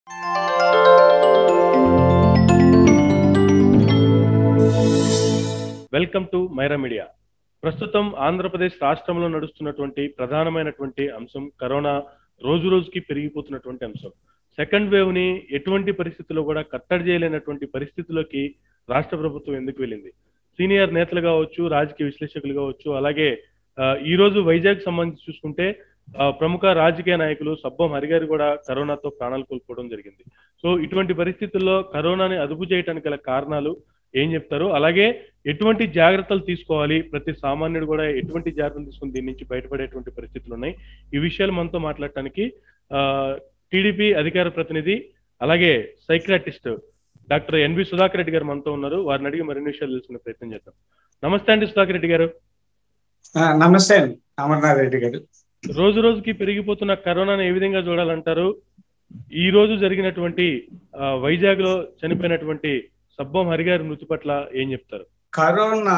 Welcome to Myra media ప్రస్తుతం ఆంధ్రప్రదేశ్ రాష్ట్రంలో నడుస్తున్నటువంటి ప్రధానమైనటువంటి అంశం కరోనా రోజు రోజుకి పెరిగిపోతున్నటువంటి అంశం సెకండ్ వేవ్ ని ఎటువంటి పరిస్థితుల్లో కూడా కట్టడి చేయలేనటువంటి పరిస్థితుల్లోకి రాష్ట్ర ప్రభుత్వం ఎందుకు వెళ్ళింది సీనియర్ నేతలు కావచ్చు రాజకీయ విశ్లేషకులు కావచ్చు అలాగే ఆ, ఈ రోజు వైజాగ్ సంబంధించి చూసుకుంటే ఆ, ప్రముఖ రాజకీయ నాయకులు సబ్బం హరిగారు కూడా కరోనాతో ప్రాణాలు కోల్పోవడం జరిగింది సో ఇటువంటి పరిస్థితుల్లో కరోనాని అదుపు చేయడానికి గల కారణాలు ఏం చెప్తారు అలాగే ఎటువంటి జాగ్రత్తలు తీసుకోవాలి ప్రతి సామాన్యుడు కూడా ఎటువంటి జాగ్రత్తలు తీసుకుని దీని నుంచి బయటపడేటువంటి పరిస్థితులు ఉన్నాయి ఈ విషయాలు మనతో మాట్లాడటానికి టీడీపీ అధికార ప్రతినిధి అలాగే psychiatrist doctor N V Sudhakar Reddy garu మనతో ఉన్నారు వారిని అడిగి మరిన్ని విషయాలు తెలుసుకునే ప్రయత్నం చేద్దాం నమస్తే అండి సుధాకర్ రెడ్డి గారు ఆ, నమస్తే అండి అమర్నాథ్ రెడ్డి గారు రోజు రోజుకి పెరిగిపోతున్న కరోనాను ఏ విధంగా చూడాలంటారు ఈ రోజు జరిగినటువంటి ఆ, వైజాగ్ లో చనిపోయినటువంటి సబ్బం హరిగారి మృతి పట్ల ఏం చెప్తారు కరోనా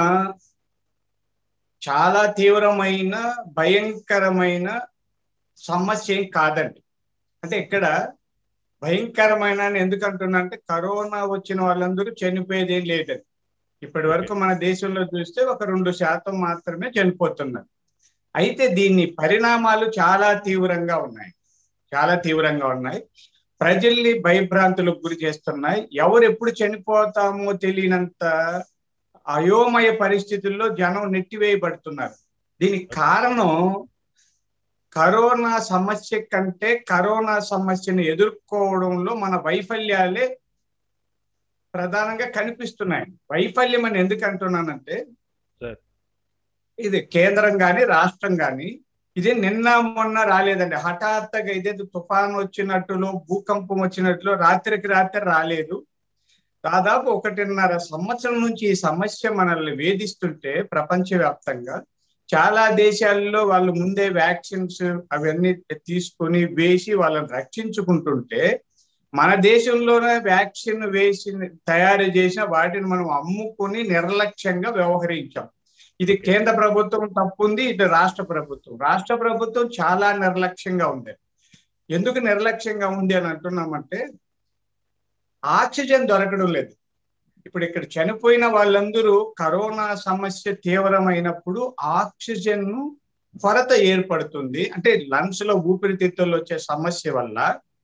చాలా తీవ్రమైన భయంకరమైన సమస్య ఏం కాదండి అంటే ఇక్కడ భయంకరమైన అని ఎందుకు అంటున్నా అంటే కరోనా వచ్చిన వాళ్ళందరూ చనిపోయేది ఏం లేదండి ఇప్పటి వరకు మన దేశంలో చూస్తే ఒక రెండు శాతం మాత్రమే చనిపోతున్నారు అయితే దీని పరిణామాలు చాలా తీవ్రంగా ఉన్నాయి చాలా తీవ్రంగా ఉన్నాయి ప్రజల్ని భయభ్రాంతులకు గురి చేస్తున్నాయి ఎవరు ఎప్పుడు చనిపోతామో తెలియనంత అయోమయ పరిస్థితుల్లో జనం నెట్టివేయబడుతున్నారు దీనికి కారణం కరోనా సమస్య కంటే కరోనా సమస్యను ఎదుర్కోవడంలో మన వైఫల్యాలే ప్రధానంగా కనిపిస్తున్నాయి వైఫల్యం అని ఎందుకు అంటున్నానంటే సార్. ఇది కేంద్రం కానీ రాష్ట్రం కానీ ఇది నిన్న మొన్న రాలేదండి హఠాత్తుగా ఇదేదో తుఫాన్ వచ్చినట్టులో భూకంపం వచ్చినట్లు రాత్రికి రాత్రి రాలేదు దాదాపు ఒకటిన్నర సంవత్సరం నుంచి ఈ సమస్య మనల్ని వేధిస్తుంటే ప్రపంచవ్యాప్తంగా చాలా దేశాల్లో వాళ్ళు ముందే వ్యాక్సిన్స్ అవన్నీ తీసుకొని వేసి వాళ్ళని రక్షించుకుంటుంటే మన దేశంలోనే వ్యాక్సిన్ వేసి తయారు చేసిన వాటిని మనం అమ్ముకొని నిర్లక్ష్యంగా వ్యవహరించాం ఇది కేంద్ర ప్రభుత్వం తప్పుంది ఇటు రాష్ట్ర ప్రభుత్వం రాష్ట్ర ప్రభుత్వం చాలా నిర్లక్ష్యంగా ఉంది ఎందుకు నిర్లక్ష్యంగా ఉంది అని అంటున్నామంటే ఆక్సిజన్ దొరకడం లేదు ఇప్పుడు ఇక్కడ చనిపోయిన వాళ్ళందరూ కరోనా సమస్య తీవ్రమైనప్పుడు ఆక్సిజన్ కొరత ఏర్పడుతుంది అంటే లంగ్స్ లో ఊపిరితిత్తుల్లో వచ్చే సమస్య వల్ల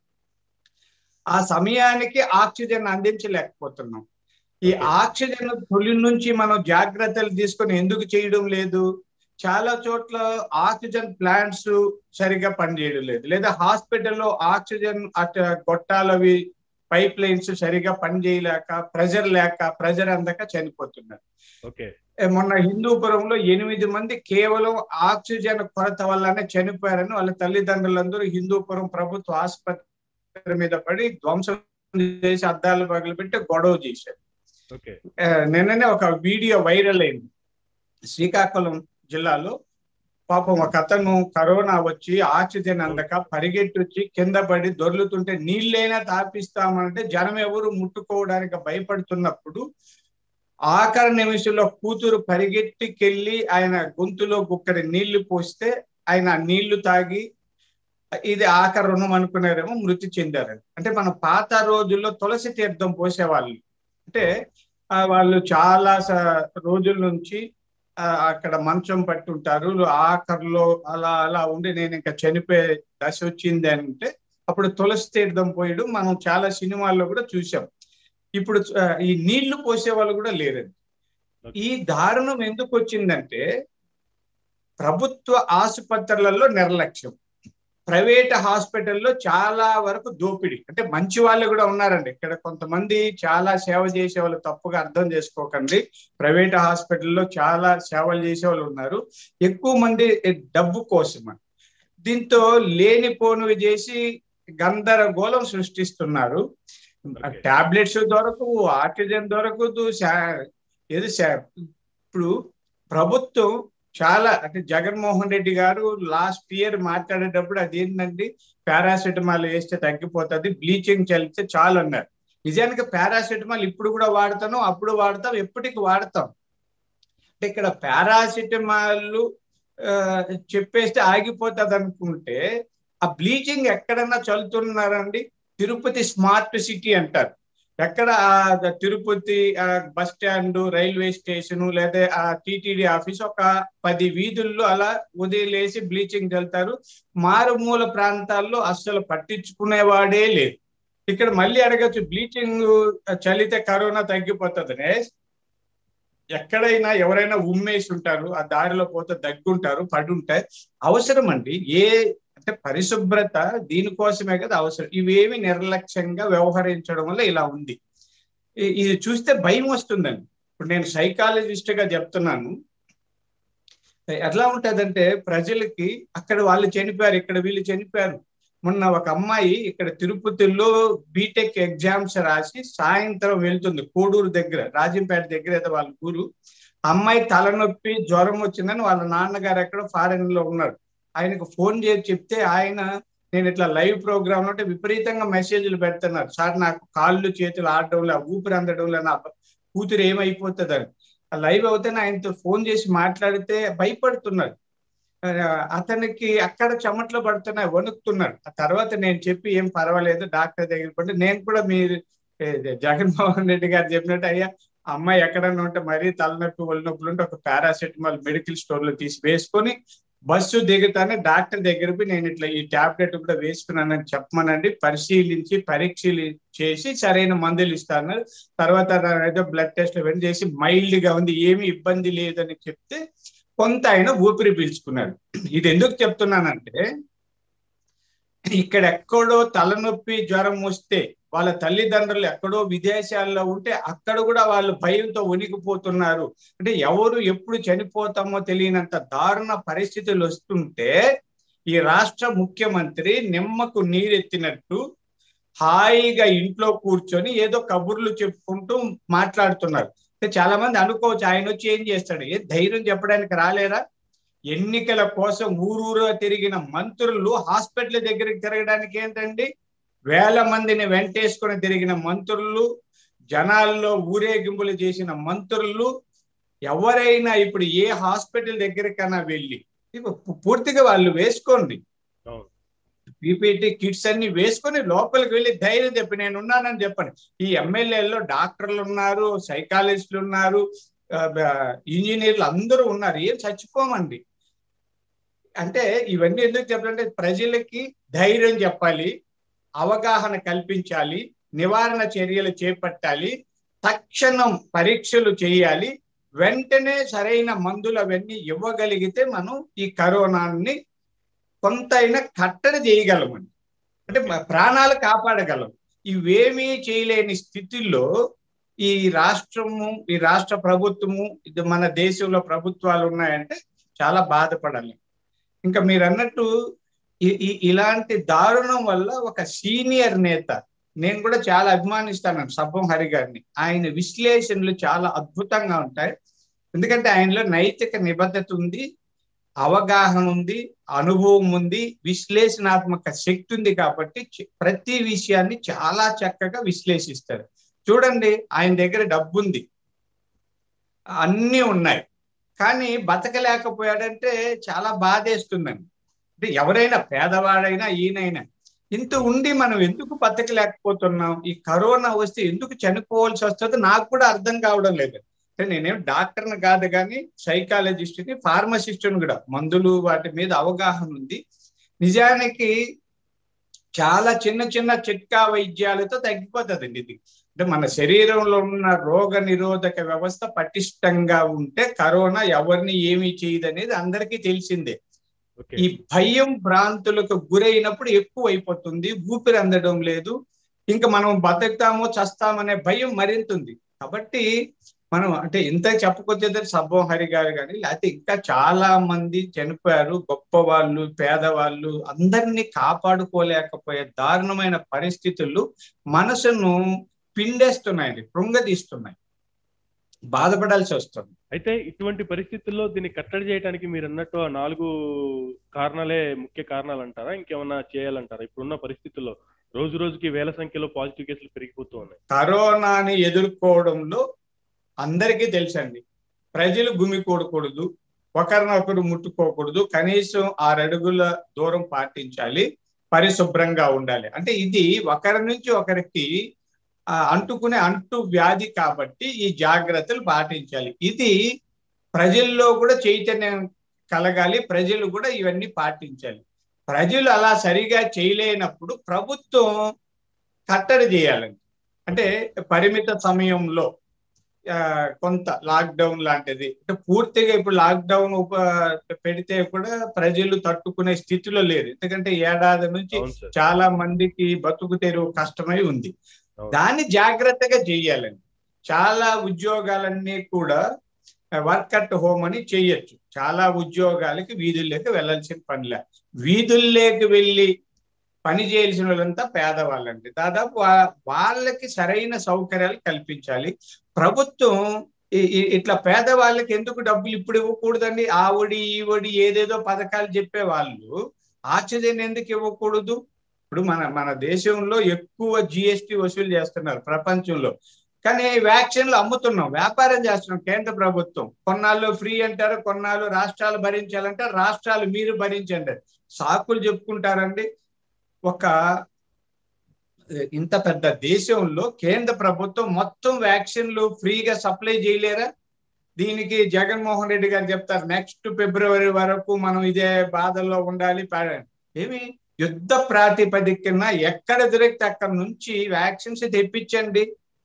ఆ సమయానికి ఆక్సిజన్ అందించలేకపోతున్నాం ఈ ఆక్సిజన్ తొలి నుంచి మనం జాగ్రత్తలు తీసుకొని ఎందుకు చేయడం లేదు చాలా చోట్ల ఆక్సిజన్ ప్లాంట్స్ సరిగా పనిచేయడం లేదు లేదా హాస్పిటల్లో ఆక్సిజన్ అట గొట్టాలవి పైప్ లైన్స్ సరిగా పనిచేయలేక ప్రెజర్ లేక ప్రెజర్ అందక చనిపోతున్నారు ఓకే ఏ మొన్న హిందూపురంలో ఎనిమిది మంది కేవలం ఆక్సిజన్ కొరత వల్లనే చనిపోయారని వాళ్ళ తల్లిదండ్రులందరూ హిందూపురం ప్రభుత్వ ఆసుపత్రి మీద పడి ధ్వంసం చేసి అద్దాలు పగలబెట్టి గొడవ చేశారు ఓకే ఆ, నిన్ననే ఒక వీడియో వైరల్ అయింది శ్రీకాకుళం జిల్లాలో పాపం ఒక అతను కరోనా వచ్చి ఆక్సిజన్ అందక పరిగెట్టి వచ్చి కింద పడి దొర్లుతుంటే నీళ్ళైనా తాపిస్తామంటే జనం ఎవరు ముట్టుకోవడానికి భయపడుతున్నప్పుడు ఆఖరి నిమిషంలో కూతురు పరిగెట్టికెళ్ళి ఆయన గొంతులో గుక్కడి నీళ్లు పోస్తే ఆయన ఆ నీళ్లు తాగి ఇది ఆఖరి రుణం అనుకున్నారేమో మృతి చెందారండి అంటే మన పాత రోజుల్లో తులసి తీర్థం పోసేవాళ్ళు అంటే ఆ, వాళ్ళు చాలా స- రోజుల నుంచి ఆ, అక్కడ మంచం పట్టుంటారు ఆఖరిలో అలా అలా ఉండి నేను ఇంకా చనిపోయే దశ వచ్చింది అంటే అప్పుడు తులసి తీర్థం పోయడం మనం చాలా సినిమాల్లో కూడా చూసాం ఇప్పుడు ఆ, ఈ నీళ్లు పోసే వాళ్ళు కూడా లేరండి ఈ దారుణం ఎందుకు వచ్చిందంటే ప్రభుత్వ ఆసుపత్రులలో నిర్లక్ష్యం ప్రైవేట్ హాస్పిటల్లో చాలా వరకు దోపిడీ అంటే మంచి వాళ్ళు కూడా ఉన్నారండి ఇక్కడ కొంతమంది చాలా సేవ చేసే వాళ్ళు తప్పుగా అర్థం చేసుకోకండి ప్రైవేట్ హాస్పిటల్లో చాలా సేవలు చేసే వాళ్ళు ఉన్నారు ఎక్కువ మంది డబ్బు కోసం దీంతో లేనిపోనివి చేసి గందరగోళం సృష్టిస్తున్నారు Okay. టాబ్లెట్స్ దొరకవు ఆక్సిజన్ దొరకదు శా- ఏది శా- ఇప్పుడు ప్రభుత్వం చాలా అంటే జగన్మోహన్ రెడ్డి గారు లాస్ట్ ఇయర్ మాట్లాడేటప్పుడు అదేంటండి పారాసిటమాల్ వేస్తే తగ్గిపోతుంది బ్లీచింగ్ చల్లితే చాలు అన్నారు నిజానికి పారాసిటమాల్ ఇప్పుడు కూడా వాడతాను అప్పుడు వాడతాం ఎప్పటికి వాడతాం అంటే ఇక్కడ పారాసిటమాల్ చెప్పేస్తే ఆగిపోతుంది అనుకుంటే ఆ బ్లీచింగ్ ఎక్కడన్నా చల్లుతున్నారండి తిరుపతి స్మార్ట్ సిటీ అంటారు ఎక్కడ ఆ Tirupati bus stand railway station లేదా ఆ టిటిడి ఆఫీస్ ఒక పది వీధుల్లో అలా ఉదయలేసి బ్లీచింగ్ చల్లుతారు మారుమూల ప్రాంతాల్లో అస్సలు పట్టించుకునేవాడే లేదు ఇక్కడ మళ్ళీ అడగచ్చు బ్లీచింగ్ చల్లితే కరోనా తగ్గిపోతుంది ఎక్కడైనా ఎవరైనా ఉమ్మేసి ఉంటారు ఆ దారిలో పోతే దగ్గుంటారు పడుంటాయి అవసరం అండి ఏ అంటే పరిశుభ్రత దీనికోసమే కదా అవసరం ఇవేమి నిర్లక్ష్యంగా వ్యవహరించడం వల్ల ఇలా ఉంది ఇది చూస్తే భయం వస్తుందండి ఇప్పుడు నేను సైకాలజిస్ట్ గా చెప్తున్నాను ఎట్లా ఉంటదంటే ప్రజలకి అక్కడ వాళ్ళు చనిపోయారు ఇక్కడ వీళ్ళు చనిపోయారు మొన్న ఒక అమ్మాయి ఇక్కడ తిరుపతిలో బీటెక్ ఎగ్జామ్స్ రాసి సాయంత్రం వెళ్తుంది కోడూరు దగ్గర రాజంపేట దగ్గర అయితే వాళ్ళ ఊరు అమ్మాయి తలనొప్పి జ్వరం వచ్చిందని వాళ్ళ నాన్నగారు ఎక్కడ ఫారెన్ లో ఉన్నారు ఆయనకు ఫోన్ చేసి చెప్తే ఆయన నేను ఇట్లా లైవ్ ప్రోగ్రామ్ అంటే విపరీతంగా మెసేజ్లు పెడుతున్నారు సార్ నాకు కాళ్ళు చేతులు ఆడడం లే ఊపిరి అందడం లే నా కూతురు ఏమైపోతుంది అని ఆ లైవ్ అవుతేనే ఆయనతో ఫోన్ చేసి మాట్లాడితే భయపడుతున్నారు అతనికి అక్కడ చెమట్లో పడుతున్నాయి వణుకుతున్నాడు ఆ తర్వాత నేను చెప్పి ఏం పర్వాలేదు డాక్టర్ దగ్గర పడి నేను కూడా మీరు జగన్మోహన్ రెడ్డి గారు చెప్పినట్టు అయ్యా అమ్మాయి ఎక్కడన్నా ఉంటే మరీ తలనొప్పి ఒళ్ళు నొప్పులు ఉంటే ఒక పారాసెటమాల్ మెడికల్ స్టోర్ లో తీసి వేసుకొని బస్సు దిగుతానే డాక్టర్ దగ్గర నేను ఇట్లా ఈ టాబ్లెట్ కూడా వేసుకున్నానని చెప్పమనండి పరిశీలించి పరీక్షలు చేసి సరైన మందులు ఇస్తాను తర్వాత ఏదో బ్లడ్ టెస్ట్ అవన్నీ చేసి మైల్డ్ గా ఉంది ఏమి ఇబ్బంది లేదని చెప్తే కొంత ఆయన ఊపిరి పీల్చుకున్నాడు ఇది ఎందుకు చెప్తున్నానంటే ఇక్కడ ఎక్కడో తలనొప్పి జ్వరం వస్తే వాళ్ళ తల్లిదండ్రులు ఎక్కడో విదేశాల్లో ఉంటే అక్కడ కూడా వాళ్ళు భయంతో వణికిపోతున్నారు అంటే ఎవరు ఎప్పుడు చనిపోతామో తెలియనంత దారుణ పరిస్థితులు వస్తుంటే ఈ రాష్ట్ర ముఖ్యమంత్రి నిమ్మకు నీరెత్తినట్టు హాయిగా ఇంట్లో కూర్చొని ఏదో కబుర్లు చెప్పుకుంటూ మాట్లాడుతున్నారు చాలా మంది అనుకోవచ్చు ఆయన వచ్చి ఏం చేస్తాడు ఏ ధైర్యం చెప్పడానికి రాలేరా ఎన్నికల కోసం ఊరూరు తిరిగిన మంత్రులు హాస్పిటల్ దగ్గరికి తిరగడానికి ఏంటండి వేల మందిని వెంటేసుకొని తిరిగిన మంత్రులు జనాల్లో ఊరేగింపులు చేసిన మంత్రులు ఎవరైనా ఇప్పుడు ఏ హాస్పిటల్ దగ్గరికైనా వెళ్ళి పూర్తిగా వాళ్ళు వేసుకోండి పీపీటీ కిట్స్ అన్ని వేసుకొని లోపలికి వెళ్ళి ధైర్యం చెప్పి నేను ఉన్నానని చెప్పండి ఈ ఎమ్మెల్యేలో డాక్టర్లు ఉన్నారు సైకాలజిస్టులు ఉన్నారు ఇంజనీర్లు అందరూ ఉన్నారు ఏం చచ్చిపోమండి అంటే ఇవన్నీ ఎందుకు చెప్పాలంటే ప్రజలకి ధైర్యం చెప్పాలి అవగాహన కల్పించాలి నివారణ చర్యలు చేపట్టాలి తక్షణం పరీక్షలు చేయాలి వెంటనే సరైన మందులు అవన్నీ ఇవ్వగలిగితే మనం ఈ కరోనాని కొంతైనా కట్టడి చేయగలమండి అంటే ప్రాణాలు కాపాడగలం ఇవేమీ చేయలేని స్థితిలో ఈ రాష్ట్రము ఈ రాష్ట్ర ప్రభుత్వము ఇది మన దేశంలో ప్రభుత్వాలు ఉన్నాయంటే చాలా బాధపడాలి ఇంకా మీరు అన్నట్టు ఇలాంటి దారుణం వల్ల ఒక సీనియర్ నేత నేను కూడా చాలా అభిమానిస్తాను సబ్బం హరి గారిని ఆయన విశ్లేషణలు చాలా అద్భుతంగా ఉంటాయి ఎందుకంటే ఆయనలో నైతిక నిబద్ధత ఉంది అవగాహన ఉంది అనుభవం ఉంది విశ్లేషణాత్మక శక్తి ఉంది కాబట్టి ప్రతి విషయాన్ని చాలా చక్కగా విశ్లేషిస్తారు చూడండి ఆయన దగ్గర డబ్బు ఉంది అన్నీ ఉన్నాయి కానీ బతకలేకపోయాడంటే చాలా బాధేస్తుందండి అంటే ఎవరైనా పేదవాడైనా ఈయనైనా ఇంత ఉండి మనం ఎందుకు బతకలేకపోతున్నాం ఈ కరోనా వస్తే ఎందుకు చనిపోవాల్సి వస్తుందో నాకు కూడా అర్థం కావడం లేదు నేనేం డాక్టర్ని కాదు కానీ సైకాలజిస్ట్ని ఫార్మసిస్ట్ని కూడా మందులు వాటి మీద అవగాహన ఉంది నిజానికి చాలా చిన్న చిన్న చిట్కా వైద్యాలతో తగ్గిపోతుందండి ఇది అంటే మన శరీరంలో ఉన్న రోగ నిరోధక వ్యవస్థ పటిష్టంగా ఉంటే కరోనా ఎవరిని ఏమీ చేయదు అనేది అందరికీ తెలిసిందే ఈ భయం భ్రాంతులకు గురైనప్పుడు ఎక్కువ అయిపోతుంది ఊపిరి అందడం లేదు ఇంకా మనం బతుకుతామో చస్తామనే భయం మరింత ఉంది కాబట్టి మనం అంటే ఇంత చెప్పుకొచ్చేది సబ్బం హరి గారు కానీ లేకపోతే ఇంకా చాలా మంది చనిపోయారు గొప్ప వాళ్ళు పేదవాళ్ళు అందరినీ కాపాడుకోలేకపోయే దారుణమైన పరిస్థితులు మనసును పిండేస్తున్నాయండి కృంగదీస్తున్నాయి బాధపడాల్సి వస్తుంది అయితే ఇటువంటి పరిస్థితుల్లో దీన్ని కట్టడి చేయడానికి మీరు అన్నట్టు ఆ నాలుగు కారణాలే ముఖ్య కారణాలు అంటారా ఇంకేమన్నా చేయాలంటారా ఇప్పుడున్న పరిస్థితుల్లో రోజు రోజుకి వేల సంఖ్యలో పాజిటివ్ కేసులు పెరిగిపోతూ ఉన్నాయి కరోనాని ఎదుర్కోవడంలో అందరికీ తెలుసండి ప్రజలు గుమికూడకూడదు ఒకరినొకరు ముట్టుకోకూడదు కనీసం ఆరు అడుగుల దూరం పాటించాలి పరిశుభ్రంగా ఉండాలి అంటే ఇది ఒకరి నుంచి ఒకరికి ఆ, అంటుకునే అంటు వ్యాధి కాబట్టి ఈ జాగ్రత్తలు పాటించాలి ఇది ప్రజల్లో కూడా చైతన్యం కలగాలి ప్రజలు కూడా ఇవన్నీ పాటించాలి ప్రజలు అలా సరిగా చేయలేనప్పుడు ప్రభుత్వం కట్టడి చేయాలండి అంటే పరిమిత సమయంలో ఆ, కొంత లాక్డౌన్ లాంటిది అంటే పూర్తిగా ఇప్పుడు లాక్డౌన్ ఉప పెడితే కూడా ప్రజలు తట్టుకునే స్థితిలో లేరు ఎందుకంటే ఏడాది నుంచి అవును సార్ చాలా మందికి బతుకు తెరువు కష్టమై ఉంది అవును. దాన్ని జాగ్రత్తగా చెయ్యాలండి చాలా ఉద్యోగాలన్నీ కూడా వర్క్ అట్ హోమ్ అని చేయొచ్చు చాలా ఉద్యోగాలకి వీధుల్లోకి వెళ్ళాల్సిన పనిలే వీధుల్లోకి వెళ్ళి పని చేయాల్సిన వాళ్ళంతా పేదవాళ్ళండి దాదాపు వా- వాళ్ళకి సరైన సౌకర్యాలు కల్పించాలి ప్రభుత్వం ఈ- ఈ- ఇట్లా పేదవాళ్ళకి ఎందుకు డబ్బులు ఇప్పుడు ఇవ్వకూడదండి ఆవిడి ఈవిడి ఏదేదో పథకాలు చెప్పే వాళ్ళు ఆశ్చర్యం ఎందుకు ఇవ్వకూడదు ఇప్పుడు మన మన దేశంలో ఎక్కువ జిఎస్టి వసూలు చేస్తున్నారు ప్రపంచంలో కానీ వ్యాక్సిన్లు అమ్ముతున్నాం వ్యాపారం చేస్తున్నాం కేంద్ర ప్రభుత్వం కొన్నాళ్ళు ఫ్రీ అంటారు కొన్నాళ్ళు రాష్ట్రాలు భరించాలంటే రాష్ట్రాలు మీరు భరించండి సాకులు చెప్పుకుంటారండి ఒక ఇంత పెద్ద దేశంలో కేంద్ర ప్రభుత్వం మొత్తం వ్యాక్సిన్లు ఫ్రీగా సప్లై చేయలేరా దీనికి జగన్మోహన్ రెడ్డి గారు చెప్తారు నెక్స్ట్ ఫిబ్రవరి వరకు మనం ఇదే బాధల్లో ఉండాలి పా- ఏమి యుద్ధ ప్రాతిపదికన ఎక్కడ దొరికితే అక్కడ నుంచి వ్యాక్సిన్స్ తెప్పించండి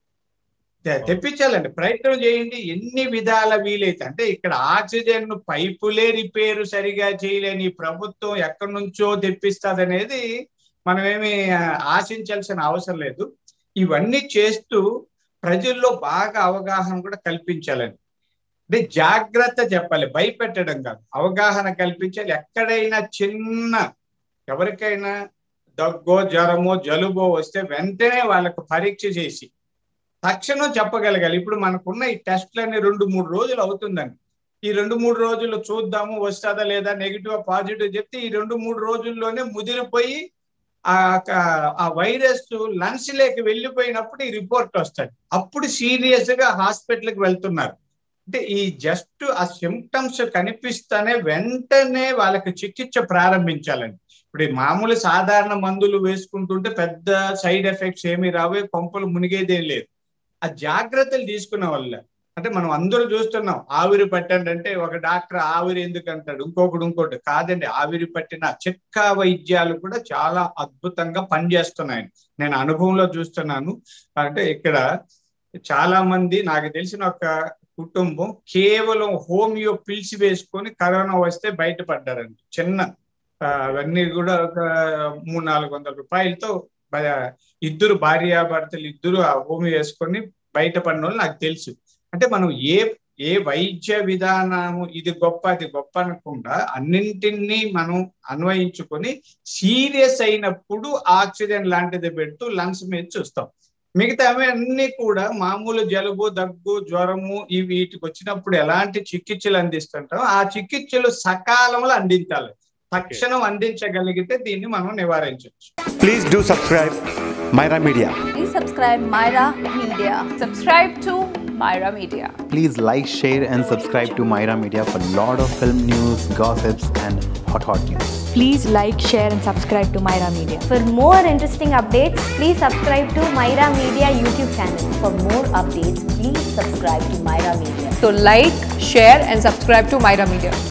తె- తెప్పించాలండి ప్రయత్నం చేయండి ఎన్ని విధాల వీలైతే అంటే ఇక్కడ ఆక్సిజన్ పైపులే రిపేరు సరిగా చేయలేని ఈ ప్రభుత్వం ఎక్కడి నుంచో తెప్పిస్తుంది మనమేమి ఆ, ఆశించాల్సిన అవసరం లేదు ఇవన్నీ చేస్తూ ప్రజల్లో బాగా అవగాహన కూడా కల్పించాలండి అంటే జాగ్రత్త చెప్పాలి భయపెట్టడం కాదు అవగాహన కల్పించాలి ఎక్కడైనా చిన్న ఎవరికైనా దగ్గో జ్వరమో జలుబో వస్తే వెంటనే వాళ్ళకు పరీక్ష చేసి తక్షణం చెప్పగలగాలి ఇప్పుడు మనకున్న ఈ టెస్ట్లన్నీ రెండు మూడు రోజులు అవుతుందండి ఈ రెండు మూడు రోజులు చూద్దాము వస్తుందా లేదా నెగిటివ్ పాజిటివ్ చెప్తే ఈ రెండు మూడు రోజుల్లోనే ముదిరిపోయి ఆ క- ఆ వైరస్ లంగ్స్ లేకి వెళ్ళిపోయినప్పుడు ఈ రిపోర్ట్ వస్తుంది అప్పుడు సీరియస్ గా హాస్పిటల్కి వెళ్తున్నారు అంటే ఈ జస్ట్ ఆ సిమ్టమ్స్ కనిపిస్తానే వెంటనే వాళ్ళకి చికిత్స ప్రారంభించాలండి ఇప్పుడు ఈ మామూలు సాధారణ మందులు వేసుకుంటుంటే పెద్ద సైడ్ ఎఫెక్ట్స్ ఏమీ రావే కొంపలు మునిగేదేం లేదు ఆ జాగ్రత్తలు తీసుకున్న వల్ల అంటే మనం అందరూ చూస్తున్నాం ఆవిరి పట్టండి అంటే ఒక డాక్టర్ ఆవిరి ఎందుకు అంటాడు ఇంకొకటి ఇంకోటి కాదండి ఆవిరి పట్టిన చిట్కా వైద్యాలు కూడా చాలా అద్భుతంగా పనిచేస్తున్నాయి నేను అనుభవంలో చూస్తున్నాను అంటే ఇక్కడ చాలా మంది నాకు తెలిసిన ఒక కుటుంబం కేవలం హోమియో పిల్స్ వేసుకొని కరోనా వస్తే బయటపడ్డారండి చిన్న ఆ, అవన్నీ కూడా ఒక మూడు నాలుగు వందల రూపాయలతో బ- ఇద్దరు భార్యాభర్తలు ఇద్దరు ఆ హోమియో వేసుకొని బయటపడిన వాళ్ళు నాకు తెలుసు అంటే మనం ఏ ఏ వైద్య విధానము ఇది గొప్ప అది గొప్ప అనకుండా అన్నింటినీ మనం అన్వయించుకొని సీరియస్ అయినప్పుడు ఆక్సిజన్ లాంటిది పెడుతూ లంగ్స్ మీద చూస్తాం మిగతా అన్ని కూడా మామూలు జలుబు దగ్గు జ్వరము ఈ వీటికి వచ్చినప్పుడు ఎలాంటి చికిత్సలు అందిస్తుంటాం ఆ చికిత్సలు సకాలంలో అందించాలి తక్షణం అందించగలిగితే దీన్ని మనం నివారించవచ్చు Please do subscribe Myra Media. Please subscribe Myra Media. Subscribe to Myra Media. Please like, share, and subscribe to Myra Media for lot of film news, gossips, and hot hot news. Please like, share, and subscribe to Myra Media. For more interesting updates, please subscribe to Myra Media YouTube channel. For more updates, please subscribe to Myra Media. So like, share and subscribe to Myra Media.